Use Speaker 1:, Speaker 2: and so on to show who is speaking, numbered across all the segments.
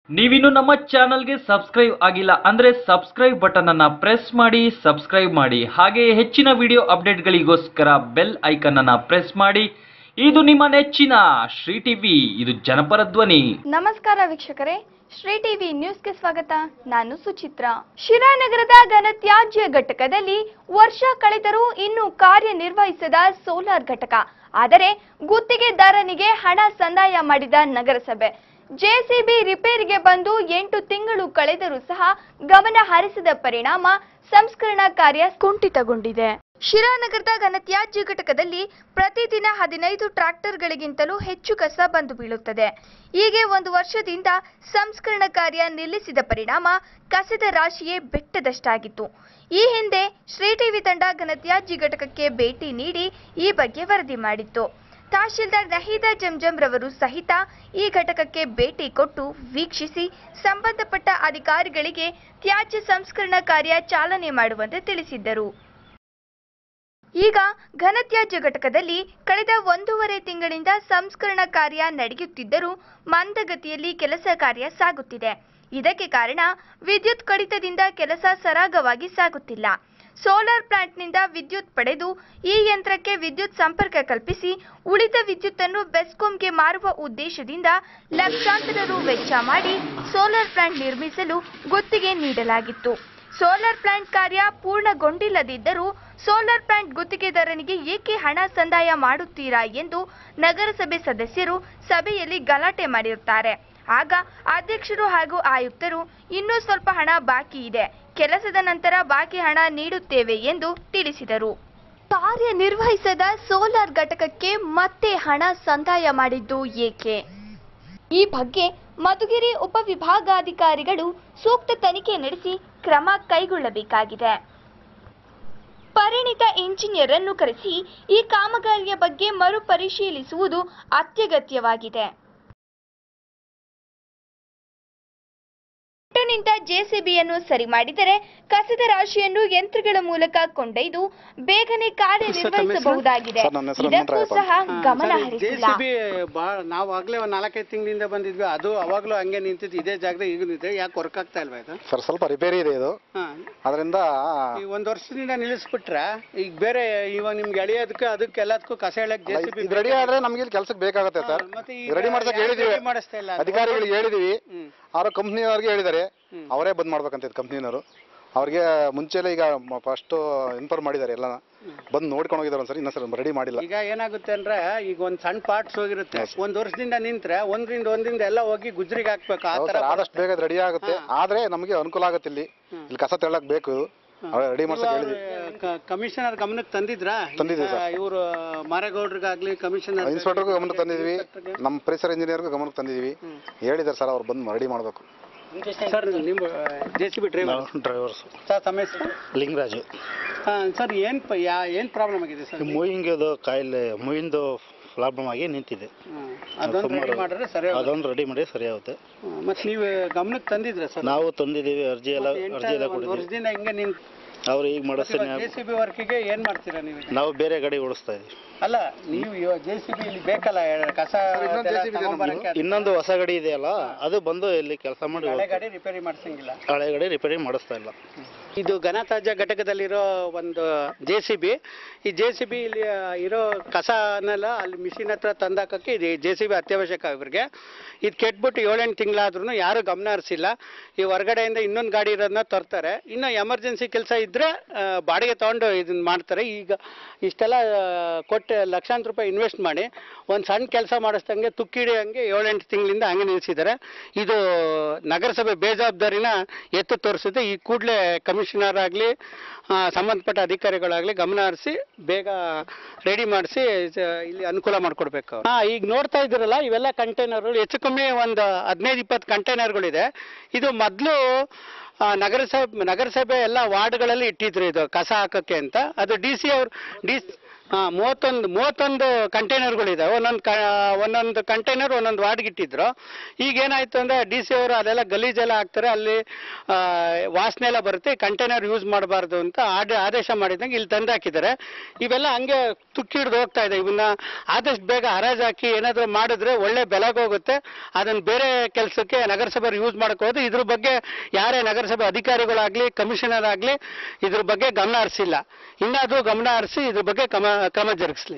Speaker 1: ನೀವಿನ್ನು ನಮ್ಮ ಚಾನಲ್ಗೆ ಸಬ್ಸ್ಕ್ರೈಬ್ ಆಗಿಲ್ಲ ಅಂದ್ರೆ ಸಬ್ಸ್ಕ್ರೈಬ್ ಬಟನ್ ಅನ್ನ ಪ್ರೆಸ್ ಮಾಡಿ ಸಬ್ಸ್ಕ್ರೈಬ್ ಮಾಡಿ ಹಾಗೆ ಹೆಚ್ಚಿನ ವಿಡಿಯೋ ಅಪ್ಡೇಟ್ಗಳಿಗೋಸ್ಕರ ಬೆಲ್ ಐಕನ್ ಅನ್ನ ಪ್ರೆಸ್ ಮಾಡಿ ಇದು ನಿಮ್ಮ ನೆಚ್ಚಿನ ಶ್ರೀ ಟಿವಿ ಇದು ಜನಪರ ಧ್ವನಿ
Speaker 2: ನಮಸ್ಕಾರ ವೀಕ್ಷಕರೇ ಶ್ರೀ ಟಿವಿ ನ್ಯೂಸ್ಗೆ ಸ್ವಾಗತ ನಾನು ಸುಚಿತ್ರ ಶಿರಾನಗರದ ಘನತ್ಯಾಜ್ಯ ಘಟಕದಲ್ಲಿ ವರ್ಷ ಕಳೆದರೂ ಇನ್ನೂ ಕಾರ್ಯನಿರ್ವಹಿಸದ ಸೋಲಾರ್ ಘಟಕ ಆದರೆ ಗುತ್ತಿಗೆದಾರನಿಗೆ ಹಣ ಸಂದಾಯ ಮಾಡಿದ ನಗರಸಭೆ ಜೆಸಿಬಿ ರಿಪೇರಿಗೆ ಬಂದು ಎಂಟು ತಿಂಗಳು ಕಳೆದರೂ ಸಹ ಗಮನ ಹರಿಸದ ಪರಿಣಾಮ ಸಂಸ್ಕರಣಾ ಕಾರ್ಯ ಕುಂಠಿತಗೊಂಡಿದೆ ಶಿರಾನಗರದ ಘನತ್ಯಾಜ್ಯ ಘಟಕದಲ್ಲಿ ಪ್ರತಿದಿನ ಹದಿನೈದು ಟ್ರಾಕ್ಟರ್ಗಳಿಗಿಂತಲೂ ಹೆಚ್ಚು ಕಸ ಬಂದು ಬೀಳುತ್ತದೆ ಹೀಗೆ ಒಂದು ವರ್ಷದಿಂದ ಸಂಸ್ಕರಣಾ ಕಾರ್ಯ ನಿಲ್ಲಿಸಿದ ಪರಿಣಾಮ ಕಸದ ರಾಶಿಯೇ ಬೆಟ್ಟದಷ್ಟಾಗಿತ್ತು ಈ ಹಿಂದೆ ಶ್ರೀ ಟಿವಿ ತಂಡ ಘನತ್ಯಾಜ್ಯ ಘಟಕಕ್ಕೆ ಭೇಟಿ ನೀಡಿ ಈ ಬಗ್ಗೆ ವರದಿ ಮಾಡಿತ್ತು ತಹಶೀಲ್ದಾರ್ ನಹೀದಾ ಜಂಜಂ ರವರು ಸಹಿತ ಈ ಘಟಕಕ್ಕೆ ಭೇಟಿ ಕೊಟ್ಟು ವೀಕ್ಷಿಸಿ ಸಂಬಂಧಪಟ್ಟ ಅಧಿಕಾರಿಗಳಿಗೆ ತ್ಯಾಜ್ಯ ಸಂಸ್ಕರಣಾ ಕಾರ್ಯ ಚಾಲನೆ ಮಾಡುವಂತೆ ತಿಳಿಸಿದ್ದರು ಈಗ ಘನತ್ಯಾಜ್ಯ ಘಟಕದಲ್ಲಿ ಕಳೆದ ಒಂದೂವರೆ ತಿಂಗಳಿಂದ ಸಂಸ್ಕರಣಾ ಕಾರ್ಯ ನಡೆಯುತ್ತಿದ್ದರೂ ಮಂದಗತಿಯಲ್ಲಿ ಕೆಲಸ ಕಾರ್ಯ ಸಾಗುತ್ತಿದೆ ಇದಕ್ಕೆ ಕಾರಣ ವಿದ್ಯುತ್ ಕಡಿತದಿಂದ ಕೆಲಸ ಸರಾಗವಾಗಿ ಸಾಗುತ್ತಿಲ್ಲ ಸೋಲಾರ್ ಪ್ಲಾಂಟ್ನಿಂದ ವಿದ್ಯುತ್ ಪಡೆದು ಈ ಯಂತ್ರಕ್ಕೆ ವಿದ್ಯುತ್ ಸಂಪರ್ಕ ಕಲ್ಪಿಸಿ ಉಳಿದ ವಿದ್ಯುತ್ತನ್ನು ಬೆಸ್ಕಾಂಗೆ ಮಾರುವ ಉದ್ದೇಶದಿಂದ ಲಕ್ಷಾಂತರ ರು ವೆಚ್ಚ ಮಾಡಿ ಸೋಲಾರ್ ಪ್ಲಾಂಟ್ ನಿರ್ಮಿಸಲು ಗುತ್ತಿಗೆ ನೀಡಲಾಗಿತ್ತು ಸೋಲಾರ್ ಪ್ಲಾಂಟ್ ಕಾರ್ಯ ಪೂರ್ಣಗೊಂಡಿಲ್ಲದಿದ್ದರೂ ಸೋಲಾರ್ ಪ್ಲಾಂಟ್ ಗುತ್ತಿಗೆದಾರನಿಗೆ ಏಕೆ ಹಣ ಸಂದಾಯ ಮಾಡುತ್ತೀರಾ ಎಂದು ನಗರಸಭೆ ಸದಸ್ಯರು ಸಭೆಯಲ್ಲಿ ಗಲಾಟೆ ಮಾಡಿರುತ್ತಾರೆ ಆಗ ಅಧ್ಯಕ್ಷರು ಹಾಗೂ ಆಯುಕ್ತರು ಇನ್ನೂ ಸ್ವಲ್ಪ ಹಣ ಬಾಕಿ ಇದೆ ಕೆಲಸದ ನಂತರ ಬಾಕಿ ಹಣ ನೀಡುತ್ತೇವೆ ಎಂದು ತಿಳಿಸಿದರು ಕಾರ್ಯನಿರ್ವಹಿಸದ ಸೋಲಾರ್ ಘಟಕಕ್ಕೆ ಮತ್ತೆ ಹಣ ಸಂದಾಯ ಮಾಡಿದ್ದು ಏಕೆ ಈ ಬಗ್ಗೆ ಮಧುಗಿರಿ ಉಪವಿಭಾಗಾಧಿಕಾರಿಗಳು ಸೂಕ್ತ ತನಿಖೆ ನಡೆಸಿ ಕ್ರಮ ಕೈಗೊಳ್ಳಬೇಕಾಗಿದೆ ಪರಿಣಿತ ಇಂಜಿನಿಯರ್ ಅನ್ನು ಕರೆಸಿ ಈ ಕಾಮಗಾರಿಯ ಬಗ್ಗೆ ಮರುಪರಿಶೀಲಿಸುವುದು ಅತ್ಯಗತ್ಯವಾಗಿದೆ ನಿಂತ ಜೆಸಿಬಿಯನ್ನು ಸರಿ ಮಾಡಿದರೆ ಕಸದ ರಾಶಿಯನ್ನು ಯಂತ್ರಗಳ ಮೂಲಕ ಕೊಂಡೊಯ್ದು ಬೇಗನೆ ಕಾರ್ಯನಿರ್ವಹಿಸಬಹುದಾಗಿದೆ
Speaker 3: ಸರ್, ನನ್ನ ಹೆಸರು
Speaker 2: ಇದಕ್ಕೂ
Speaker 3: ಹನುಮಂತರಾಯಪ್ಪ.
Speaker 2: ಸಹ ಗಮನ ಹರಿಸಿಲ್ಲ
Speaker 4: ಜೆಸಿಬಿ ಭಾಳ ನಾವು ಆಗ್ಲೇ ಒಂದು ನಾಲ್ಕೈದು ತಿಂಗಳಿಂದ ಬಂದಿದ್ವಿ ಅದು ಅವಾಗಲೂ ಹಂಗೆ ನಿಂತಿತ್ತು ಇದೇ ಜಾಗದಾಗ ಈಗ ನಿಂತಿದೆ ಯಾಕೆ ವರ್ಕ್ ಆಗ್ತಾ ಇಲ್ವಾ ಇದು
Speaker 3: ಸರ್ ಸ್ವಲ್ಪ ರಿಪೇರಿ ಇದೆ ಇದು
Speaker 4: ಹಾಂ
Speaker 3: ಅದರಿಂದ
Speaker 4: ಈ ಒಂದು ವರ್ಷದಿಂದ ನಿಲ್ಲಿಸ್ಬಿಟ್ರೆ ಈಗ ಬೇರೆ ಇವಾಗ ನಿಮ್ಗೆ ಎಳೆಯೋದಕ್ಕೆ ಅದಕ್ಕೆ ಎಲ್ಲದಕ್ಕೂ ಕಸ ಎಳೆಯಕ್ಕೆ ಜೆಸಿಬಿ
Speaker 3: ಇದು ರೆಡಿ ಆದ್ರೆ ನಮ್ಗೆ ಇಲ್ಲಿ ಕೆಲ್ಸಕ್ಕೆ ಬೇಕಾಗುತ್ತೆ ಸರ್
Speaker 4: ಮತ್ತೆ ಈಗ
Speaker 3: ಇದು ರೆಡಿ ಮಾಡ್ಸಕ್
Speaker 4: ಯಾರು
Speaker 3: ಹೇಳಿದೀವಿ
Speaker 4: ready ಮಾಡಿಸ್ತಾ ಇಲ್ಲ ಅದು?
Speaker 3: ಅಧಿಕಾರಿಗಳಿಗೆ ಹೇಳಿದೀವಿ
Speaker 4: ಹ್ಮ್.
Speaker 3: ಅವರ ಕಂಪ್ನಿಯವ್ರಿಗೆ ಹೇಳಿದ್ದಾರೆ
Speaker 4: ಹ್ಮ್.
Speaker 3: ಅವರೇ ಬಂದ್ ಮಾಡ್ಬೇಕಂತ ಕಂಪ್ನಿನವರು ಅವ್ರಿಗೆ ಮುಂಚೆಲೆ ಈಗ ಫಸ್ಟ್ ಇನ್ಫಾರ್ಮ್ ಮಾಡಿದ್ದಾರೆ ಎಲ್ಲ ಬಂದು ನೋಡ್ಕೊಂಡು ಹೋಗಿದ್ದಾರೆ ಒಂದ್ಸರಿ ಇನ್ನೊಂದ್ಸರಿ ರೆಡಿ ಮಾಡಿಲ್ಲ
Speaker 4: ಈಗ ಏನಾಗುತ್ತೆ ಅಂದ್ರೆ ಈಗ ಒಂದ್ ಸಣ್ಣ ಪಾರ್ಟ್ಸ್ ಹೋಗಿರುತ್ತೆ ಒಂದ್ ವರ್ಷದಿಂದ ನಿಂತ್ರೆ ಒಂದ್ರಿಂದ ಒಂದಿಂದ ಎಲ್ಲ ಹೋಗಿ ಗುಜ್ರಿಗೆ ಹಾಕ್ಬೇಕು ಆ
Speaker 3: ಹೌದು
Speaker 4: ತರ
Speaker 3: ಸರ್ ಆದಷ್ಟು ಬೇಗ ರೆಡಿ ಆಗುತ್ತೆ ಆದ್ರೆ ನಮಗೆ ಅನುಕೂಲ ಆಗುತ್ತೆ ಇಲ್ಲಿ ಇಲ್ಲಿ ಕಸ ತೆಳ್ಳಕ್ ಬೇಕು ರೆಡಿ ಮಾಡ್ಸಕ್ ಹೇಳಿದ್ವಿ
Speaker 4: ಕಮಿಷನರ್ ಗಮನಕ್ಕೆ ತಂದಿದ್ರಾ
Speaker 3: ತಂದಿದ್ದೀವಿ ಸರ್.
Speaker 4: ಇವರು ಮಾರೇಗೌಡ್ರಿಗಾಗ್ಲಿ ಕಮಿಷನರ್
Speaker 3: ಇನ್ಸ್ಪೆಕ್ಟರ್ಗೂ ಗಮನಕ್ಕೆ ತಂದಿದ್ವಿ ನಮ್ಮ ಪರಿಸರ ಇಂಜಿನಿಯರ್ಗೂ ಗಮನಕ್ಕೆ ತಂದಿದ್ವಿ ಹೇಳಿದ್ದಾರೆ ಸರ್ ಅವ್ರು ಬಂದು ರೆಡಿ ಮಾಡಬೇಕು
Speaker 4: ಸರ್ ನಿಮ್ಮ J C B driver
Speaker 5: drivers
Speaker 4: sir ತಮ್ಮ ಹೆಸರು
Speaker 5: ಲಿಂಗರಾಜು
Speaker 4: ಹಾಂ ಸರ್ ಏನು ಪ ಯಾ ಏನು ಪ್ರಾಬ್ಲಮ್ ಆಗಿದೆ ಸರ್
Speaker 5: ಮೂಯಿಂಗದು ಕಾಯಿಲೆ ಮೂಯಿಂದು ಪ್ರಾಬ್ಲಮ್ ಆಗಿ ನಿಂತಿದೆ
Speaker 4: ಹ್ಮ್. ಅದೊಂದು ರೆಡಿ ಮಾಡಿದ್ರೆ ಸರಿ
Speaker 5: ಅದೊಂದು ರೆಡಿ ಮಾಡಿ ಸರಿ ಆಗುತ್ತೆ
Speaker 4: ಮತ್ತೆ ನೀವು ಗಮನಕ್ಕೆ ತಂದಿದ್ರ ಸರ್
Speaker 5: ನಾವು ತಂದಿದ್ದೀವಿ ಅರ್ಜಿ ಎಲ್ಲ ಅರ್ಜಿ ಎಲ್ಲ
Speaker 4: ಒಂದು
Speaker 5: ಕೊಟ್ಟಿದ್ದೀವಿ
Speaker 4: ವರ್ಷದಿಂದ ಹಿಂಗೆ ನಿನ್
Speaker 5: ಅವ್ರು ಈಗ ಮಾಡಿಸ್ತೀನಿ
Speaker 4: ಜೆ ಸಿ ಬಿ ವರ್ಕಿಗೆ ಏನು ಮಾಡ್ತೀರಾ ನೀವು
Speaker 5: ನಾವು ಬೇರೆ ಗಾಡಿ ಓಡಿಸ್ತಾ ಇದ್ದೀವಿ
Speaker 4: ಅಲ್ಲ ನೀವು ಜೆ ಸಿ ಬಿ ಇಲ್ಲಿ ಬೇಕಲ್ಲ ಎ- ಕಸ
Speaker 3: ಇನ್ನೊಂದು
Speaker 4: ಅದೆಲ್ಲ
Speaker 3: JCB ಇದೆ
Speaker 4: ತಗೊಂಬರಕ್ಕೆ ಅದು
Speaker 5: ಇನ್ನೊಂದು ಹೊಸ ಗಾಡಿ ಇದೆಯಲ್ಲ ಅದು ಬಂದು ಇಲ್ಲಿ ಕೆಲಸ ಮಾಡಿ
Speaker 4: ಹಳೆ
Speaker 5: ಹೋಗುತ್ತೆ.
Speaker 4: ಗಾಡಿ ರಿಪೇರಿ ಮಾಡ್ಸಂಗಿಲ್ಲ
Speaker 5: ಹಳೆ ಗಾಡಿ ರಿಪೇರಿ ಮಾಡಿಸ್ತಾ ಇಲ್ಲ
Speaker 4: ಇದು ಘನತ್ಯಾಜ್ಯ ಘಟಕದಲ್ಲಿರೋ ಒಂದು ಜೆ ಸಿ ಬಿ ಈ ಜೆ ಸಿ ಬಿ ಇಲ್ಲಿ ಇರೋ ಕಸನೆಲ್ಲ ಅಲ್ಲಿ ಮಿಷಿನ್ ಹತ್ರ ತಂದಾಕಕ್ಕೆ ಇದು ಜೆ ಸಿ ಬಿ ಅತ್ಯವಶ್ಯಕ ಇವ್ರಿಗೆ ಇದು ಕೆಟ್ಬಿಟ್ಟು ಏಳೆಂಟು ತಿಂಗಳಾದ್ರೂ ಯಾರೂ ಗಮನ ಹರಿಸಿಲ್ಲ ಈ ಹೊರಗಡೆಯಿಂದ ಇನ್ನೊಂದು ಗಾಡಿ ಇರೋದನ್ನ ತರ್ತಾರೆ ಇನ್ನು ಎಮರ್ಜೆನ್ಸಿ ಕೆಲಸ ಇದ್ದರೆ ಬಾಡಿಗೆ ತೊಗೊಂಡು ಇದನ್ನ ಮಾಡ್ತಾರೆ ಈಗ ಇಷ್ಟೆಲ್ಲ ಆ, ಕೊಟ್ಟು ಲಕ್ಷಾಂತರ ರೂಪಾಯಿ ಇನ್ವೆಸ್ಟ್ ಮಾಡಿ ಒಂದು ಸಣ್ಣ ಕೆಲಸ ಮಾಡಿಸ್ದಂಗೆ ತುಕ್ಕಿಡಿಯಂಗೆ ಏಳೆಂಟು ತಿಂಗಳಿಂದ ಹಂಗೆ ನಿಲ್ಲಿಸಿದ್ದಾರೆ ಇದು ನಗರಸಭೆ ಬೇಜವಾಬ್ದಾರಿನ ಎತ್ತು ತೋರಿಸುತ್ತೆ ಈ ಕೂಡಲೇ ಕಮಿಷನರ್ ಆಗಲಿ ಸಂಬಂಧಪಟ್ಟ ಅಧಿಕಾರಿಗಳಾಗಲಿ ಗಮನ ಹರಿಸಿ ಬೇಗ ರೆಡಿ ಮಾಡಿಸಿ ಇಲ್ಲಿ ಅನುಕೂಲ ಮಾಡಿಕೊಡ್ಬೇಕು ಹಾಂ ಈಗ ನೋಡ್ತಾ ಇದ್ದೀರಲ್ಲ ಇವೆಲ್ಲ ಕಂಟೈನರ್ಗಳು ಹೆಚ್ಚು ಕಮ್ಮಿ ಒಂದು ಹದಿನೈದು ಇಪ್ಪತ್ತು ಕಂಟೈನರ್ಗಳಿದೆ ಇದು ಮೊದಲು ನಗರಸಭೆ ನಗರಸಭೆ ಎಲ್ಲ ವಾರ್ಡ್ಗಳಲ್ಲಿ ಇಟ್ಟಿದ್ರು ಇದು ಕಸ ಹಾಕೋಕ್ಕೆ ಅಂತ ಅದು ಡಿ ಸಿ ಅವ್ರು ಡಿ ಹಾ ಮೂವತ್ತೊಂದು ಮೂವತ್ತೊಂದು ಕಂಟೈನರ್ಗಳಿದಾವೆ ಒಂದೊಂದು ಕ ಒಂದೊಂದು ಕಂಟೈನರ್ ಒಂದೊಂದು ವಾರ್ಡ್ಗೆ ಇಟ್ಟಿದ್ರು ಈಗ ಏನಾಯ್ತು ಅಂದ್ರೆ ಡಿ ಸಿ ಅವರು ಅದೆಲ್ಲ ಗಲೀಜೆಲ್ಲ ಹಾಕ್ತಾರೆ ಅಲ್ಲಿ ಆ, ವಾಸನೆ ಎಲ್ಲ ಬರುತ್ತೆ ಕಂಟೈನರ್ ಯೂಸ್ ಮಾಡಬಾರ್ದು ಅಂತ ಆದ ಆದೇಶ ಮಾಡಿದಂಗೆ ಇಲ್ಲಿ ತಂದು ಹಾಕಿದ್ದಾರೆ ಇವೆಲ್ಲ ಹಂಗೆ ತುಕ್ಕಿ ಹಿಡ್ದು ಹೋಗ್ತಾ ಇದೆ ಇವನ್ನ ಆದಷ್ಟು ಬೇಗ ಹರಾಜು ಹಾಕಿ ಏನಾದರೂ ಮಾಡಿದ್ರೆ ಒಳ್ಳೆ ಬೆಲೆಗೆ ಹೋಗುತ್ತೆ ಅದನ್ನ ಬೇರೆ ಕೆಲಸಕ್ಕೆ ನಗರಸಭೆ ಯೂಸ್ ಮಾಡಕ್ ಹೋದ್ರೆ ಇದ್ರ ಬಗ್ಗೆ ಯಾರೇ ನಗರಸಭೆ ಅಧಿಕಾರಿಗಳಾಗ್ಲಿ ಕಮಿಷನರ್ ಆಗ್ಲಿ ಇದ್ರ ಬಗ್ಗೆ ಗಮನ ಹರಿಸಿಲ್ಲ ಇನ್ನಾದ್ರೂ ಗಮನ ಹರಿಸಿ ಇದ್ರ ಬಗ್ಗೆ ಕ್ರಮ ಕ್ರಮ ಜರುಗಿಸ್ಲಿ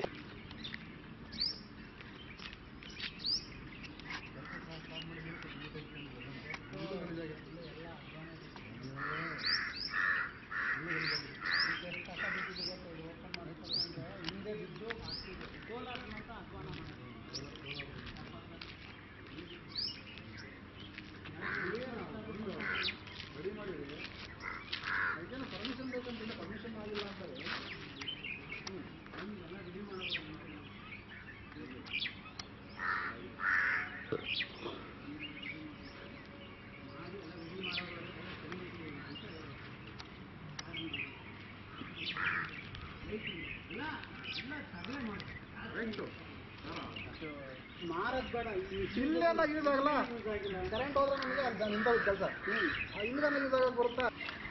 Speaker 3: ಇಲ್ಲೆಲ್ಲ ಯೂಸ್ ಆಗಲ್ಲ ಕರೆಂಟ್ ಹೋದ್ರೆ ನಮಗೆ ಅಲ್ಲಿ ನಿಂತೋಗುತ್ತೆ ಕೆಲಸ ಇಲ್ಲಿಂದ ಯೂಸ್ ಆಗೋದು ಬರುತ್ತಾ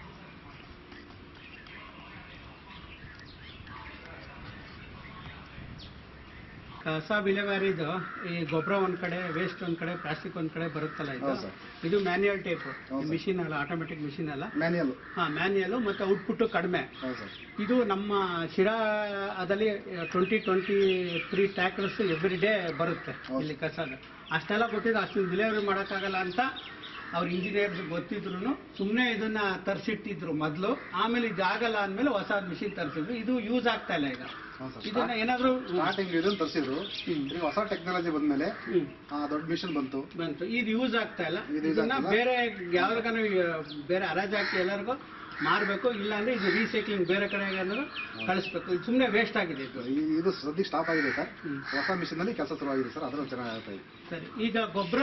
Speaker 4: ಕಸ ವಿಲೇವಾರಿದು ಈ ಗೊಬ್ಬರ ಒಂದ್ ಕಡೆ ವೇಸ್ಟ್ ಒಂದ್ ಕಡೆ ಪ್ಲಾಸ್ಟಿಕ್ ಒಂದ್ ಕಡೆ ಬರುತ್ತಲ್ಲ ಇದು
Speaker 3: ಹೌದು ಸರ್.
Speaker 4: ಇದು ಮ್ಯಾನ್ಯುಯಲ್ ಟೈಪ್
Speaker 3: ಹೌದು ಸರ್.
Speaker 4: ಮಿಷಿನ್ ಅಲ್ಲ ಆಟೋಮೆಟಿಕ್ ಮಿಷಿನ್ ಅಲ್ಲ
Speaker 3: ಮ್ಯಾನ್ಯಲ್
Speaker 4: ಹಾ ಮ್ಯಾನ್ಯಲ್ ಮತ್ತೆ ಔಟ್ಪುಟ್ ಕಡಿಮೆ
Speaker 3: ಹೌದು ಸರ್
Speaker 4: ಇದು ನಮ್ಮ ಶಿರಾದಲ್ಲಿ twenty twenty three tractors every day ಬರುತ್ತೆ
Speaker 3: ಹೌದು.
Speaker 4: ಇಲ್ಲಿ ಕಸದ ಅಷ್ಟೆಲ್ಲ ಕೊಟ್ಟಿದ್ದು ಅಷ್ಟು ಡಿಲಿವರಿ ಮಾಡೋಕ್ಕಾಗಲ್ಲ ಅಂತ ಅವ್ರ ಇಂಜಿನಿಯರ್ಸ್ ಗೊತ್ತಿದ್ರು ಸುಮ್ಮನೆ ಇದನ್ನ ತರಿಸಿಟ್ಟಿದ್ರು ಮೊದಲು ಆಮೇಲೆ ಇದಾಗಲ್ಲ ಅಂದ್ಮೇಲೆ ಹೊಸ ಮಿಷಿನ್ ತರಿಸಿದ್ರು ಇದು ಯೂಸ್ ಆಗ್ತಾ ಇಲ್ಲ ಈಗ
Speaker 3: ಹೌದು ಸರ್
Speaker 4: ಇದನ್ನ ಏನಾದ್ರು
Speaker 3: ಸ್ಟಾರ್ಟಿಂಗ್ ಇದನ್ನ ತರಿಸಿದ್ರು
Speaker 4: ಹ್ಮ್.
Speaker 3: ಈಗ ಹೊಸ ಟೆಕ್ನಾಲಜಿ ಬಂದ್ಮೇಲೆ
Speaker 4: ಹ್ಮ್.
Speaker 3: ಆ, ದೊಡ್ಡ ಮಿಷನ್ ಬಂತು
Speaker 4: ಬಂತು ಇದು ಯೂಸ್ ಆಗ್ತಾ ಇಲ್ಲ
Speaker 3: ಇದು use
Speaker 4: ಇದನ್ನ
Speaker 3: ಆಗ್ತಿಲ್ಲ.
Speaker 4: ಬೇರೆ ಯಾವ್ದಾಗನು ಬೇರೆ ಹರಾಜ್ ಹಾಕಿ ಎಲ್ಲರಿಗೂ ಮಾರಬೇಕು ಇಲ್ಲ ಅಂದ್ರೆ ಇದು ರೀಸೈಕ್ಲಿಂಗ್ ಬೇರೆ ಕಡೆ ಕಳಿಸ್ಬೇಕು ಇದು ಸುಮ್ಮನೆ ವೇಸ್ಟ್ ಆಗಿದೆ ಇದು
Speaker 3: ಈ- ಇದು ಸದ್ಯಕ್ಕೆ ಸ್ಟಾಪ್ ಆಗಿದೆ ಸರ್
Speaker 4: ಹ್ಮ್.
Speaker 3: ಹೊಸ ಮಿಷನ್ ಅಲ್ಲಿ ಕೆಲಸ ಶುರುವಾಗಿದೆ ಸರ್ ಅದರಲ್ಲಿ ಚೆನ್ನಾಗಿ ಆಗ್ತಾ ಇದೆ
Speaker 4: ಸರಿ ಈಗ ಗೊಬ್ಬರ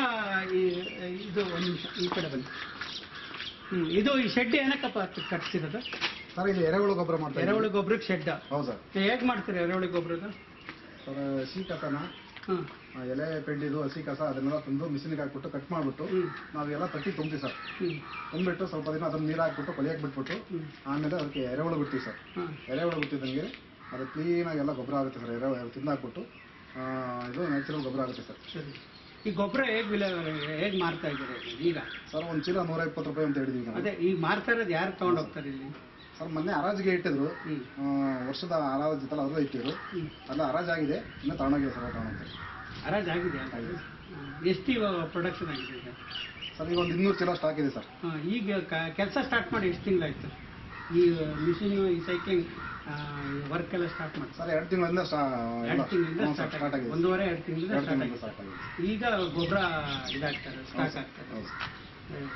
Speaker 4: ಇದು ಒಂದು ನಿಮಿಷ ಈ ಕಡೆ ಬನ್ನಿ ಹ್ಮ್ ಇದು ಈ ಶೆಡ್ ಏನಕ್ಕಪ್ಪ ಕಟ್ಸಿರೋದು
Speaker 3: ಸರ್ ಇಲ್ಲಿ ಎರೆಹುಳು ಗೊಬ್ಬರ ಮಾಡ್ತಾ ಇದ್ದೀವಿ.
Speaker 4: ಎರೆಹುಳು ಗೊಬ್ಬರಕ್ಕೆ ಶೆಡ್
Speaker 3: ಹೌದು ಸರ್
Speaker 4: ಹೇಗ್ ಮಾಡ್ತೀರಿ ಎರೆಹುಳು ಗೊಬ್ಬರದ
Speaker 3: ಸರ್ ಹಸಿ ಕಸನ
Speaker 4: ಹ್ಮ್
Speaker 3: ಆ, ಎಲೆ ಪೆಂಡಿದು ಹಸಿ ಕಸ ಅದನ್ನೆಲ್ಲ ತಂದು ಮಿಷಿನ್ಗೆ ಹಾಕ್ಬಿಟ್ಟು ಕಟ್ ಮಾಡಿಬಿಟ್ಟು
Speaker 4: ಹ್ಮ್.
Speaker 3: ನಾವೆಲ್ಲ ತಟ್ಟಿ ತುಂಬ್ತೀವಿ ಸರ್
Speaker 4: ಹ್ಮ್
Speaker 3: ತುಂಬಿಟ್ಟು ಸ್ವಲ್ಪ ದಿನ ಅದನ್ನ ನೀರು ಹಾಕ್ಬಿಟ್ಟು ಕೊಲೆಯಾಗಿ ಬಿಟ್ಬಿಟ್ಟು
Speaker 4: ಹ್ಮ್.
Speaker 3: ಆಮೇಲೆ ಅದಕ್ಕೆ ಎರೆಹುಳು ಬಿಡ್ತೀವಿ ಸರ್
Speaker 4: ಹ್ಮ್
Speaker 3: ಎರೆಹುಳು ಬಿಟ್ಟಿದ್ದಂಗೆ ಅದು ಕ್ಲೀನಾಗಿ ಎಲ್ಲ ಗೊಬ್ಬರ ಆಗುತ್ತೆ ಸರ್ ಎರೆ ತಿಂದಾಕ್ಬಿಟ್ಟು ಆ, ಇದು ನ್ಯಾಚುರಲ್ ಗೊಬ್ಬರ ಆಗುತ್ತೆ ಸರ್
Speaker 4: ಸರಿ ಈ ಗೊಬ್ಬರ ಹೇಗ್ ವಿಲೆ ಹೇಗ್ ಮಾರ್ತಾ ಇದ್ದೀರಿ ಈಗ
Speaker 3: ಸರ್ ಒಂದು ಚೀಲ ನೂರ ಇಪ್ಪತ್ತು ರೂಪಾಯಿ ಅಂತ ಹೇಳಿದ್ವಿ ನಾವು
Speaker 4: ಅದೇ ಈಗ ಮಾರ್ತಾ ಇರೋದು ಯಾರು ತಗೊಂಡ್ ಹೋಗ್ತಾರೆ ಇಲ್ಲಿ
Speaker 3: ಸರ್ ಮೊನ್ನೆ ಹರಾಜಿಗೆ ಇಟ್ಟಿದ್ರು
Speaker 4: ಹ್ಮ್
Speaker 3: ಆ, ವರ್ಷದ ಹರಾಜು ಇತ್ತಲ್ಲ ಅದ್ರ ಇಟ್ಟಿದ್ರು
Speaker 4: ಹ್ಮ್
Speaker 3: ಅಲ್ಲ ಹರಾಜಾಗಿದೆ ಇನ್ನೂ ತಗೊಂಡೋಗಿದೆ ಸರ್ ತಗೊಂಡೋಗಿ
Speaker 4: ಹರಾಜ್ ಆಗಿದೆ ಅಂತ ಎಷ್ಟು ಇವಾಗ ಪ್ರೊಡಕ್ಷನ್ ಆಗಿದೆ ಈಗ
Speaker 3: ಸರ್ ಈಗ ಒಂದು ಇನ್ನೂರು ಚೀಲ ಸ್ಟಾಕ್ ಇದೆ ಸರ್
Speaker 4: ಹಾ, ಈಗ ಕೆಲಸ ಸ್ಟಾರ್ಟ್ ಮಾಡಿ ಎಷ್ಟು ತಿಂಗಳಾಯ್ತು ಈ ಮಿಷಿನ್ ಈ ಸೈಕ್ಲಿಂಗ್ ವರ್ಕ್ ಎಲ್ಲ ಸ್ಟಾರ್ಟ್ ಮಾಡಿ
Speaker 3: ಸರ್ ಎರಡು ತಿಂಗಳಿಂದ
Speaker 4: ಎರಡು ತಿಂಗಳಿಂದ ಸ್ಟಾರ್ಟ್
Speaker 3: ಸ್ಟಾರ್ಟ್
Speaker 4: ಆಗಿದೆ
Speaker 3: ಆಗಿದೆ
Speaker 4: ಒಂದೂವರೆ ಎರಡು ತಿಂಗಳಿಂದ
Speaker 3: ಎರಡು
Speaker 4: ಸ್ಟಾರ್ಟ್
Speaker 3: ತಿಂಗಳಿಂದ
Speaker 4: ಆಗಿದೆ
Speaker 3: ಸ್ಟಾರ್ಟ್ ಆಗಿದೆ
Speaker 4: ಈಗ ಗೊಬ್ಬರ ಇದಾಗ್ತಾರೆ ಸ್ಟಾಕ್ ಆಗ್ತಾರೆ
Speaker 3: ಹೌದು
Speaker 4: ಹ್ಮ್.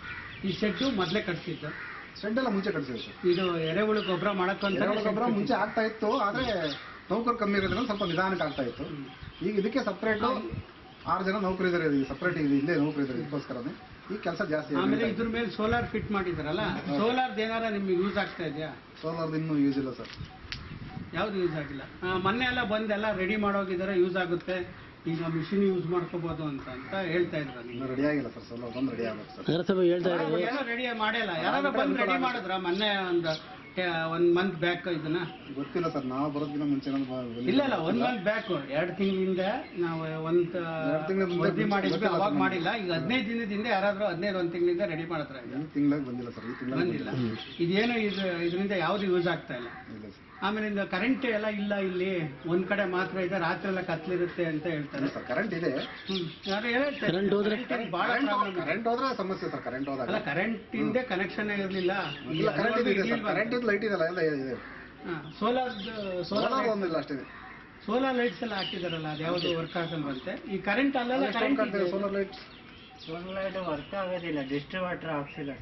Speaker 4: ಈ ಶೆಡ್ಡು ಮೊದಲೇ ಕಟ್ಸಿದ್ದು
Speaker 3: ಶೆಡ್ ಎಲ್ಲ ಮುಂಚೆ ಕಟ್ಸಿದೆ ಸರ್
Speaker 4: ಇದು ಎರೆಹುಳು ಗೊಬ್ಬರ ಮಾಡಕ್ಕಂತ
Speaker 3: ಎರೆಹುಳು ಗೊಬ್ಬರ ಮುಂಚೆ ಆಗ್ತಾ ಇತ್ತು ಆದ್ರೆ ನೌಕರು ಕಮ್ಮಿ ಇರೋದ್ರಿಂದ ಸ್ವಲ್ಪ ನಿಧಾನಕ್ಕೆ ಆಗ್ತಾ ಇತ್ತು ಈಗ ಇದಕ್ಕೆ ಸಪ್ರೇಟ್ ಆರು ಜನ ನೌಕರು ಇದ್ದಾರೆ ಸಪ್ರೇಟ್ ಇದೆ ಇಲ್ಲೇ ನೌಕರು ಇದ್ದಾರೆ ಇದಕ್ಕೋಸ್ಕರನೇ ಈ ಕೆಲಸ ಜಾಸ್ತಿ
Speaker 4: ಆಮೇಲೆ ಇದ್ರ ಮೇಲೆ ಸೋಲಾರ್ ಫಿಟ್ ಮಾಡಿದಾರಲ್ಲ ಸೋಲಾರ್ದ ಏನಾರ ನಿಮ್ಗೆ ಯೂಸ್ ಆಗ್ತಾ ಇದೆಯಾ
Speaker 3: ಸೋಲಾರ್ದು ಇನ್ನೂ ಯೂಸ್ ಇಲ್ಲ ಸರ್
Speaker 4: ಯಾವ್ದು ಯೂಸ್ ಆಗಿಲ್ಲ ಆ, ಮೊನ್ನೆ ಎಲ್ಲ ಬಂದೆಲ್ಲ ರೆಡಿ ಮಾಡೋಗಿದ್ದಾರೆ ಯೂಸ್ ಆಗುತ್ತೆ ಈಗ ಮಿಷಿನ್ ಯೂಸ್ ಮಾಡ್ಕೋಬಹುದು ಅಂತ ಅಂತ ಹೇಳ್ತಾ ಇದ್ರು
Speaker 3: ಇನ್ನೂ ರೆಡಿ ಆಗಿಲ್ಲ ಸರ್ ಸೋಲಾರ್ ಬಂದು ರೆಡಿ ಆಗಬೇಕು ಸರ್
Speaker 5: ನಗರಸಭೆ ಹೇಳ್ತಾ ಇರೋದು
Speaker 4: ಏನೋ ರೆಡಿ ಮಾಡಿಲ್ಲ ಯಾರು ಬಂದು ರೆಡಿ ಮಾಡಿದ್ರ ಮೊನ್ನೆ ಒಂದು ಒಂದ್ ಮಂತ್ ಬ್ಯಾಕ್ ಇದನ್ನ
Speaker 3: ಗೊತ್ತಿಲ್ಲ ಸರ್ ನಾವು ಬರೋದಕ್ಕಿಂತ ಮುಂಚೆ ನಾನು ಬ-
Speaker 4: ಇಲ್ಲ ಇಲ್ಲ ಒಂದ್ ಮಂತ್ ಬ್ಯಾಕ್ ಎರಡು ತಿಂಗಳಿಂದ ನಾವು ಒಂದ್
Speaker 3: ಎರಡ್ ತಿಂಗ್ಳ ಮುಂದೆ
Speaker 4: ವರದಿ ಮಾಡಿದ್ವಿ
Speaker 3: ಗೊತ್ತಿಲ್ಲ
Speaker 4: ಅವಾಗ
Speaker 3: ಸರ್
Speaker 4: ಮಾಡಿಲ್ಲ ಈಗ ಹದಿನೈದು ದಿನದಿಂದ ಯಾರಾದ್ರೂ ಹದಿನೈದು ಒಂದ್ ತಿಂಗಳಿಂದ ರೆಡಿ ಮಾಡಿದ್ರ
Speaker 3: ಈ ತಿಂಗಳಿಗೆ ಬಂದಿಲ್ಲ ಸರ್ ಈ ತಿಂಗಳ
Speaker 4: ಬಂದಿಲ್ಲ ಇದೇನು ಇದು ಇದರಿಂದ ಯಾವ್ದು ಯೂಸ್ ಆಗ್ತಾ ಇಲ್ಲ
Speaker 3: ಇಲ್ಲ ಸರ್
Speaker 4: ಆಮೇಲೆ ಇಂದ ಕರೆಂಟ್ ಎಲ್ಲ ಇಲ್ಲ ಇಲ್ಲಿ ಒಂದ್ ಕಡೆ ಮಾತ್ರ ಇದೆ ರಾತ್ರಿ ಎಲ್ಲ ಕತ್ಲಿರುತ್ತೆ ಅಂತ ಹೇಳ್ತಾರೆ
Speaker 3: ಸರ್ ಕರೆಂಟ್ ಇದೆ
Speaker 4: ಹ್ಮ್ ಯಾರು ಹೇಳ್ತಾರೆ
Speaker 5: Current ಹೋದ್ರೆ?
Speaker 4: current ಇಂದ ಬಹಳ ಪ್ರಾಬ್ಲಮ್
Speaker 3: ಕರೆಂಟ್ ಹೋದ್ರೆ ಸಮಸ್ಯೆ ಸರ್ ಕರೆಂಟ್ ಹೋದಾಗ
Speaker 4: ಅಲ್ಲ ಕರೆಂಟ್ ಇಂದ ಕನೆಕ್ಷನ್ ಇರ್ಲಿಲ್ಲ
Speaker 3: ಇಲ್ಲ ಕರೆಂಟ್ ಇದೆ ಸರ್ ಕರೆಂಟ್ ಇದೆ ಲೈಟ್ ಇದೆಲ್ಲ ಎಲ್ಲ ಇದೆ
Speaker 4: ಸೋಲಾರ್
Speaker 3: ಸೋಲಾರ್
Speaker 4: ಸೋಲಾರ್
Speaker 3: ಒಂದಿಲ್ಲ ಅಷ್ಟೇ
Speaker 4: ಸೋಲಾರ್ ಲೈಟ್ಸ್ ಎಲ್ಲ ಹಾಕಿದಾರಲ್ಲ ಅದು ಯಾವ್ದು ವರ್ಕ್ ಆಗಲ್ವಂತೆ ಈ ಕರೆಂಟ್ ಅಲ್ಲೆಲ್ಲ current
Speaker 3: solar light
Speaker 6: solar work ಆಗೋದಿಲ್ಲ ಡಿಸ್ಟ್ರಿಬ್ಯೂಟರ್ ಹಾಕ್ಸಿಲ್ಲ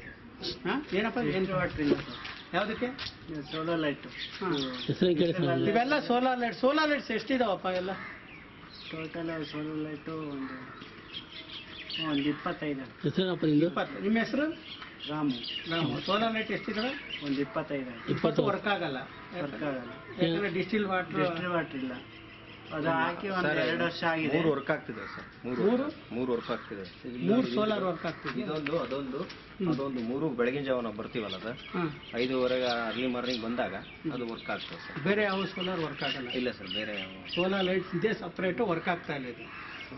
Speaker 4: ಏನಪ್ಪ ಏನ್
Speaker 6: ಡಿಸ್ಟ್ರಿಬ್ಯೂಟರ್ ಇಲ್ಲ
Speaker 4: ಯಾವ್ದಕ್ಕೆ
Speaker 6: ಸರ್ ಸೋಲಾರ್ ಲೈಟ್
Speaker 4: ಹಾ.
Speaker 5: ಹೆಸರೇ ಕೇಳಿಸ್ಕೊಳ್ಳಿ
Speaker 4: ಇವೆಲ್ಲ ಸೋಲಾರ್ ಲೈಟ್ ಸೋಲಾರ್ ಲೈಟ್ಸ್ ಎಷ್ಟಿದಾವಪ್ಪ ಎಲ್ಲ
Speaker 6: ಟೋಟಲ್ ಸೋಲಾರ್ ಲೈಟು ಒಂದು ಒಂದು ಇಪ್ಪತ್ತೈದು
Speaker 7: ಹೆಸರಪ್ಪ ನಿಂದು
Speaker 6: ಇಪ್ಪತ್ತು ನಿಮ್ಮ ಹೆಸರು ರಾಮು ರಾಮು ಸೋಲಾರ್ ಲೈಟ್ ಎಷ್ಟಿದಾವೆ ಒಂದು ಇಪ್ಪತ್ತೈದು ಇಪ್ಪತ್ತು ವರ್ಕ್ ಆಗಲ್ಲ ವರ್ಕ್ ಆಗಲ್ಲ ಯಾಕಂದ್ರೆ ಡಿಸ್ಟಿಲ್ ವಾಟರ್ ಡಿಸ್ಟಿಲ್ ವಾಟರ್ ಇಲ್ಲ ಅದು ಹಾಕಿ ಒಂದು ಎರಡು ವರ್ಷ ಆಗಿದೆ
Speaker 8: ಮೂರು ವರ್ಕ್ ಆಗ್ತಿದೆ ಸರ್ ಮೂರು
Speaker 6: ಮೂರು
Speaker 8: ಮೂರು ವರ್ಕ್ ಆಗ್ತಿದೆ
Speaker 6: ಮೂರು ಸೋಲಾರ್ ವರ್ಕ್ ಆಗ್ತಿದೆ
Speaker 8: ಇದೊಂದು ಅದೊಂದು ಅದೊಂದು ಮೂರು ಬೆಳಗಿನ ಜಾವ ನಾವು ಬರ್ತೀವಲ್ಲ ಸರ್
Speaker 6: ಹಾಂ
Speaker 8: ಐದೂವರೆಗೆ ಅರ್ಲಿ ಮಾರ್ನಿಂಗ್ ಬಂದಾಗ ಅದು ವರ್ಕ್ ಆಗ್ತದೆ ಸರ್
Speaker 6: ಬೇರೆ ಯಾವ ಸೋಲಾರ್ ವರ್ಕ್ ಆಗಲ್ಲ
Speaker 8: ಇಲ್ಲ ಸರ್ ಬೇರೆ
Speaker 6: ಸೋಲಾರ್ ಲೈಟ್ಸ್ ಇದೆ ಸಪ್ರೇಟು ವರ್ಕ್ ಆಗ್ತಾ ಇಲ್ಲ ಇದು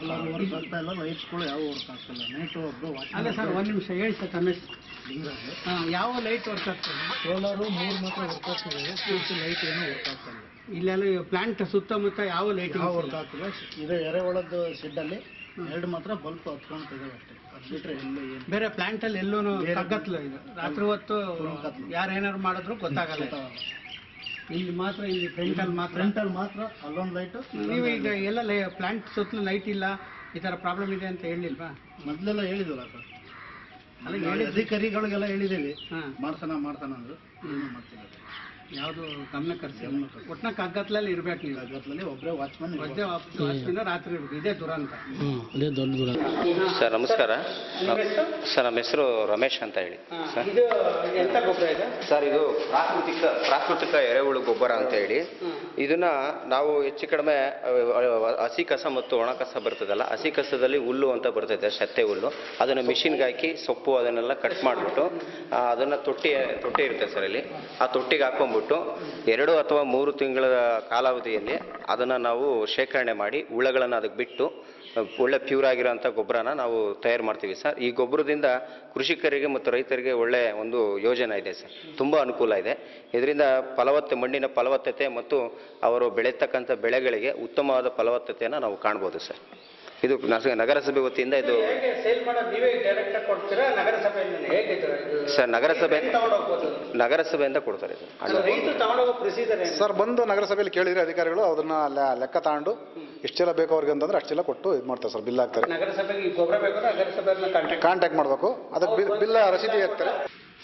Speaker 3: ಲೈಟ್ಸ್ಗಳು ಯಾವ ವರ್ಕ್ ಆಗ್ತಿಲ್ಲ ನೈಟು ಒಬ್ಬರು
Speaker 6: ಅಲ್ಲ ಸರ್ ಒಂದು ನಿಮಿಷ ಹೇಳಿ ಸರ್ ತಮ್ಮ ಹಾಂ ಯಾವ ಲೈಟ್ ವರ್ಕ್ ಆಗ್ತದೆ
Speaker 3: ಸೋಲಾರು ಮೂರು ಮಾತ್ರ ವರ್ಕ್ ಆಗ್ತಿದೆ ಪೂರ್ತಿ ಲೈಟ್ ಏನೂ ವರ್ಕ್ ಆಗ್ತಿಲ್ಲ
Speaker 6: ಇಲ್ಲೆಲ್ಲ ಪ್ಲಾಂಟ್ ಸುತ್ತಮುತ್ತ ಯಾವ ಲೈಟ್
Speaker 3: ಯಾವ ವರ್ಕ್ ಆಗ್ತಿಲ್ಲ ಇದು ಎರೆಹುಳದ ಶೆಡ್ಡಲ್ಲಿ ಎರಡು ಮಾತ್ರ ಬಲ್ಪ್ ಹತ್ಕೊಂತಿದ್ದಾವೆ ಅಷ್ಟೇ ಅದು ಬಿಟ್ಟರೆ ಎಲ್ಲ ಏನು
Speaker 6: ಬೇರೆ ಪ್ಲಾಂಟ್ ಅಲ್ಲಿ ಎಲ್ಲೂ ಕಗ್ಗತ್ಲು ಇದು ರಾತ್ರಿ ಹೊತ್ತು ಯಾರು ಏನಾದ್ರು ಮಾಡಿದ್ರು ಗೊತ್ತಾಗಲ್ಲ ಇದು. ಇಲ್ಲಿ ಮಾತ್ರ ಇಲ್ಲಿ ಫ್ರಂಟ್ ಅಲ್ಲಿ ಮಾತ್ರ
Speaker 3: ಫ್ರಂಟಲ್ಲಿ ಮಾತ್ರ ಅಲ್ಲೊಂದು ಲೈಟು
Speaker 6: ನೀವು ಈಗ ಎಲ್ಲ ಪ್ಲಾಂಟ್ ಸುತ್ತಲೂ ಲೈಟ್ ಇಲ್ಲ ಈ ತರ ಪ್ರಾಬ್ಲಮ್ ಇದೆ ಅಂತ ಹೇಳಿಲ್ವಾ
Speaker 3: ಮೊದಲೆಲ್ಲ ಹೇಳಿದ್ವಲ್ಲ ಸರ್
Speaker 6: ಅಲ್ಲ
Speaker 3: ಹೇಳಿ
Speaker 6: ಹೇಳಿ
Speaker 3: ಅಧಿಕಾರಿಗಳಿಗೆಲ್ಲ ಹೇಳಿದ್ದೀವಿ
Speaker 6: ಹಾಂ
Speaker 3: ಮಾಡ್ತಾನ ಮಾಡ್ತಾನ ಅಂದ್ರು ಏನು ಮಾಡ್ತಿಲ್ಲ
Speaker 6: ಯಾವುದು ಗಮನ ಕರ್ಸಿಲ್ಲ ಒಟ್ನಾಗ ಕಗ್ಗತ್ಲಲ್ಲಿ ಇರ್ಬೇಕು ನೀವು
Speaker 3: ಗದ್ದಲಲ್ಲಿ ಒಬ್ಬರೇ ವಾಚ್ಮನ್
Speaker 6: ವಜ್ಜೆ ವಾಪಸ್ಸಿಂದ ರಾತ್ರಿ ಇರ್ಬೇಕು ಇದೇ ದುರಂತ
Speaker 7: ಹ್ಞೂ ಅದೇ ದೊಡ್ಡ ದೂರ
Speaker 9: ಸರ್ ನಮಸ್ಕಾರ ಸರ್ ನಮ್ಮ ಹೆಸರು ರಮೇಶ್ ಅಂತ ಹೇಳಿ ಸರ್
Speaker 6: ಇದು ಎಂತ ಗೊಬ್ಬರ ಇದೆ
Speaker 9: ಸರ್ ಇದು ಪ್ರಾಕೃತಿಕ ಪ್ರಾಕೃತಿಕ ಎರೆಹುಳು ಗೊಬ್ಬರ ಅಂತ ಹೇಳಿ ಇದನ್ನ ನಾವು ಹೆಚ್ಚು ಕಡಿಮೆ ಅಹ್, ಹಸಿ ಕಸ ಮತ್ತು ಒಣ ಕಸ ಬರ್ತದಲ್ಲ ಹಸಿ ಕಸದಲ್ಲಿ ಹುಲ್ಲು ಅಂತ ಬರ್ತೈತೆ ಸತ್ತೆ ಹುಲ್ಲು ಅದನ್ನು ಮಿಷಿನ್ಗೆ ಹಾಕಿ ಸೊಪ್ಪು ಅದನ್ನೆಲ್ಲ ಕಟ್ ಮಾಡಿಬಿಟ್ಟು ಅದನ್ನು ತೊಟ್ಟಿ ತೊಟ್ಟಿ ಇರುತ್ತೆ ಸರ್ ಇಲ್ಲಿ ಆ ತೊಟ್ಟಿಗೆ ಹಾಕೊಂಡ್ಬಿಟ್ಟು ಎರಡು ಅಥವಾ ಮೂರು ತಿಂಗಳ ಕಾಲಾವಧಿಯಲ್ಲಿ ಅದನ್ನು ನಾವು ಶೇಖರಣೆ ಮಾಡಿ ಹುಳಗಳನ್ನು ಅದಕ್ಕೆ ಬಿಟ್ಟು ಒಳ್ಳೆ ಪ್ಯೂರ್ ಆಗಿರೋಂಥ ಗೊಬ್ಬರನ ನಾವು ತಯಾರು ಮಾಡ್ತೀವಿ ಸರ್ ಈ ಗೊಬ್ಬರದಿಂದ ಕೃಷಿಕರಿಗೆ ಮತ್ತು ರೈತರಿಗೆ ಒಳ್ಳೆ ಒಂದು ಯೋಜನೆ ಇದೆ ಸರ್ ತುಂಬ ಅನುಕೂಲ ಇದೆ ಇದರಿಂದ ಫಲವತ್ತೆ ಮಣ್ಣಿನ ಫಲವತ್ತತೆ ಮತ್ತು ಅವರು ಬೆಳೀತಕ್ಕಂಥ ಬೆಳೆಗಳಿಗೆ ಉತ್ತಮವಾದ ಫಲವತ್ತತೆಯನ್ನು ನಾವು ಕಾಣ್ಬೋದು ಸರ್ ಇದು ನಸ- ನಗರಸಭೆ ವತಿಯಿಂದ ಇದು
Speaker 6: ಹೇಗೆ ಸೇಲ್ ಮಾಡೋದು ನೀವೇ ಡೈರೆಕ್ಟ್ ಆಗಿ ಕೊಡ್ತೀರಾ ನಗರಸಭೆಯಿಂದ ಹೇಗಿದೆ ಇದು?
Speaker 9: ಸರ್ ನಗರಸಭೆ
Speaker 6: ಹೆಂಗ್ ತಗೊಂಡೋಗ್ಬೋದು
Speaker 9: ನಗರಸಭೆಯಿಂದ ಕೊಡ್ತಾರೆ ಇದು
Speaker 6: ಅಲ್ಲ, ರೈತರು ತಗೊಂಡೋಗೋ ಪ್ರೊಸೀಜರ್ ಏನು
Speaker 3: ಸರ್ ಬಂದು ನಗರಸಭೆಯಲ್ಲಿ ಕೇಳಿದ್ರೆ ಅಧಿಕಾರಿಗಳು ಅದನ್ನ ಲೆ- ಲೆಕ್ಕ ತಗೊಂಡು ಎಷ್ಟೆಲ್ಲ ಬೇಕು ಅವ್ರಿಗೆ ಅಂತಂದ್ರೆ ಅಷ್ಟೆಲ್ಲ ಕೊಟ್ಟು ಇದು ಮಾಡ್ತಾರೆ ಸರ್ ಬಿಲ್ ಹಾಕ್ತಾರೆ
Speaker 6: ನಗರಸಭೆಗೆ ಈ ಗೊಬ್ಬರ ಬೇಕು ನಗರಸಭೆಯವ್ರನ್ನ ಕಾಂಟ್ಯಾಕ್ಟ್
Speaker 3: ಕಾಂಟ್ಯಾಕ್ಟ್ ಮಾಡಬೇಕು ಅದಕ್ಕೆ ಬಿಲ್ ಬಿಲ್ ರಸೀದಿ ಹಾಕ್ತಾರೆ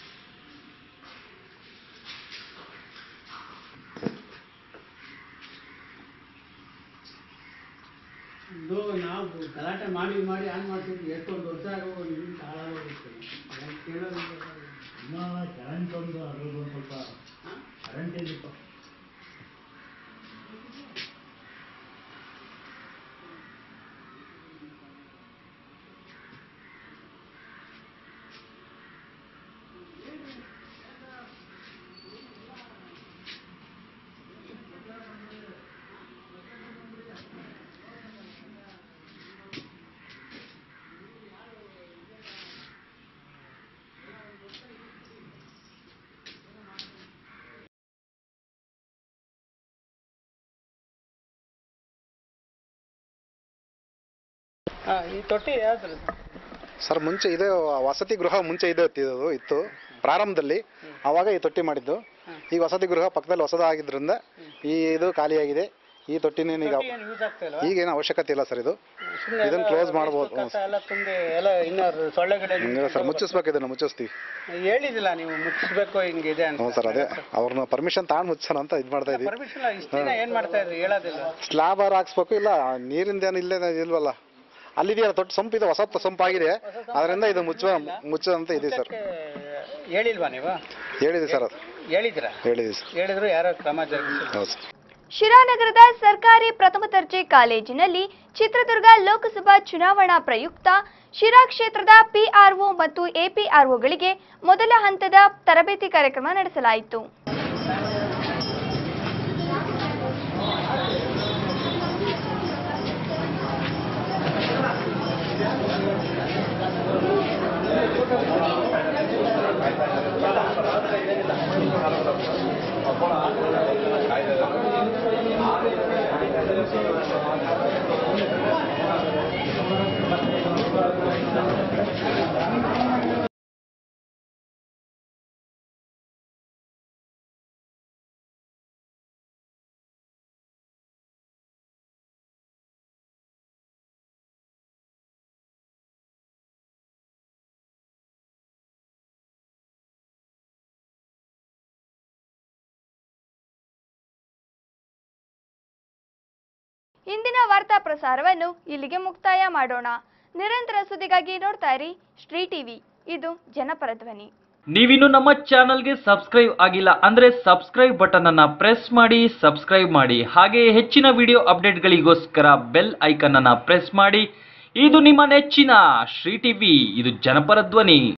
Speaker 6: ಇದು ನಾವು ಗಲಾಟೆ ಮಾಡಿ ಮಾಡಿ ಆನ್ ಮಾಡ್ತಿದ್ವಿ ಎಷ್ಟೊಂದು ವರ್ಷ ಆಗೋ ನಿಮ್ಗೆ ಹಾಳಾಗೋಗಿತ್ತು ಅದನ್ನ ಕೇಳೋದು
Speaker 3: ಕರೆಂಟ್ ಒಂದು ಅದ್ರದ್ದು ಒಂದು ಸ್ವಲ್ಪ ಕರೆಂಟ್ ಏನಿತ್ತು
Speaker 6: ಈ ತೊಟ್ಟಿ ಯಾವ್ದು
Speaker 3: ಸರ್ ಮುಂಚೆ ಇದೆ ವಸತಿ ಗೃಹ ಮುಂಚೆ ಇದೆ ಇದು ಇತ್ತು ಪ್ರಾರಂಭದಲ್ಲಿ ಆವಾಗ ಈ ತೊಟ್ಟಿ ಮಾಡಿದ್ದು ಈ ವಸತಿ ಗೃಹ ಪಕ್ಕದಲ್ಲಿ ಹೊಸದಾಗಿದ್ರಿಂದ ಈ ಇದು ಖಾಲಿಯಾಗಿದೆ ಈ ತೊಟ್ಟಿನ ಈಗ
Speaker 6: ಯೂಸ್ ಆಗ್ತಾ ಇಲ್ಲ
Speaker 3: ಈಗೇನು ಅವಶ್ಯಕತೆ ಇಲ್ಲ ಸರ್ ಇದು ಇದನ್ನ ಕ್ಲೋಸ್ ಮಾಡ್ಬೋದು ಹ್ಞೂ
Speaker 6: ಕಸ ಎಲ್ಲ ತುಂಬಿ ಎಲ್ಲ ಇನ್ನ ಸೊಳ್ಳೆಗಡೆ
Speaker 3: ಹಿಂಗೆ ಸರ್ ಮುಚ್ಚಿಸ್ಬೇಕು ಇದನ್ನ ಮುಚ್ಚಿಸ್ತೀವಿ
Speaker 6: ಹೇಳಿದಿಲ್ಲ ನೀವು ಮುಚ್ಚಿಸ್ಬೇಕು ಹಿಂಗಿದೆ ಅಂತ
Speaker 3: ಹ್ಞೂ ಸರ್ ಅದೇ ಅವ್ರನ್ನ ಪರ್ಮಿಷನ್ ತಗೊಂಡು ಮುಚ್ಚೋಣ ಅಂತ ಇದು ಮಾಡ್ತಾ ಇದ್ವಿ
Speaker 6: ಪರ್ಮಿಷನ್ ಇಷ್ಟ ದಿನ ಏನ್ ಮಾಡ್ತಾ ಇದ್ರಿ ಹೇಳೋದಿಲ್ಲ
Speaker 3: ಸ್ಲಾಬ್ ಆರ್ ಹಾಕ್ಸ್ಬೇಕು ಇಲ್ಲ ನೀರಿಂದ ಏನು ಇಲ್ಲೇ ಇಲ್ವಲ್ಲ ಅಲ್ಲಿದೆಯಲ್ಲ ತೊಟ್ಟು ಸಂಪು ಇದೆ ಹೊಸ ಸಂಪಾಗಿದೆ ಅದರಿಂದ ಇದು ಮುಚ್ಚ ಮುಚ್ಚೋದಂತ ಇದೆ ಸರ್
Speaker 6: ಅದಕ್ಕೆ ಹೇಳಿಲ್ವಾ ನೀವು
Speaker 3: ಹೇಳಿದೆ ಸರ್ ಅದು
Speaker 6: ಹೇಳಿದಿರಾ
Speaker 3: ಹೇಳಿದೆ ಸರ್
Speaker 6: ಹೇಳಿದ್ರು ಯಾರೋ ಕ್ರಮ ಜರುಗಿಸಿಲ್ಲ
Speaker 3: ಹೌದು ಸರ್
Speaker 2: ಶಿರಾನಗರದ ಸರ್ಕಾರಿ ಪ್ರಥಮ ದರ್ಜೆ ಕಾಲೇಜಿನಲ್ಲಿ ಚಿತ್ರದುರ್ಗ ಲೋಕಸಭಾ ಚುನಾವಣಾ ಪ್ರಯುಕ್ತ ಶಿರಾ ಕ್ಷೇತ್ರದ ಪಿಆರ್ಒ ಮತ್ತು ಎಪಿಆರ್ಒಗಳಿಗೆ ಮೊದಲ ಹಂತದ ತರಬೇತಿ ಕಾರ್ಯಕ್ರಮ ನಡೆಸಲಾಯಿತು ಇಂದಿನ ವಾರ್ತಾ ಪ್ರಸಾರವನ್ನು ಇಲ್ಲಿಗೆ ಮುಕ್ತಾಯ ಮಾಡೋಣ ನಿರಂತರ ಸುದ್ದಿಗಾಗಿ ನೋಡ್ತಾ ಇರಿ ಶ್ರೀ ಟಿವಿ ಇದು ಜನಪರ ಧ್ವನಿ
Speaker 1: ನೀವಿನ್ನು ನಮ್ಮ ಚಾನಲ್ಗೆ ಸಬ್ಸ್ಕ್ರೈಬ್ ಆಗಿಲ್ಲ ಅಂದ್ರೆ ಸಬ್ಸ್ಕ್ರೈಬ್ ಬಟನ್ ಅನ್ನ ಪ್ರೆಸ್ ಮಾಡಿ ಸಬ್ಸ್ಕ್ರೈಬ್ ಮಾಡಿ ಹಾಗೆ ಹೆಚ್ಚಿನ ವಿಡಿಯೋ ಅಪ್ಡೇಟ್ಗಳಿಗೋಸ್ಕರ ಬೆಲ್ ಐಕನ್ ಅನ್ನ ಪ್ರೆಸ್ ಮಾಡಿ ಇದು ನಿಮ್ಮ ನೆಚ್ಚಿನ ಶ್ರೀ ಟಿವಿ ಇದು ಜನಪರ ಧ್ವನಿ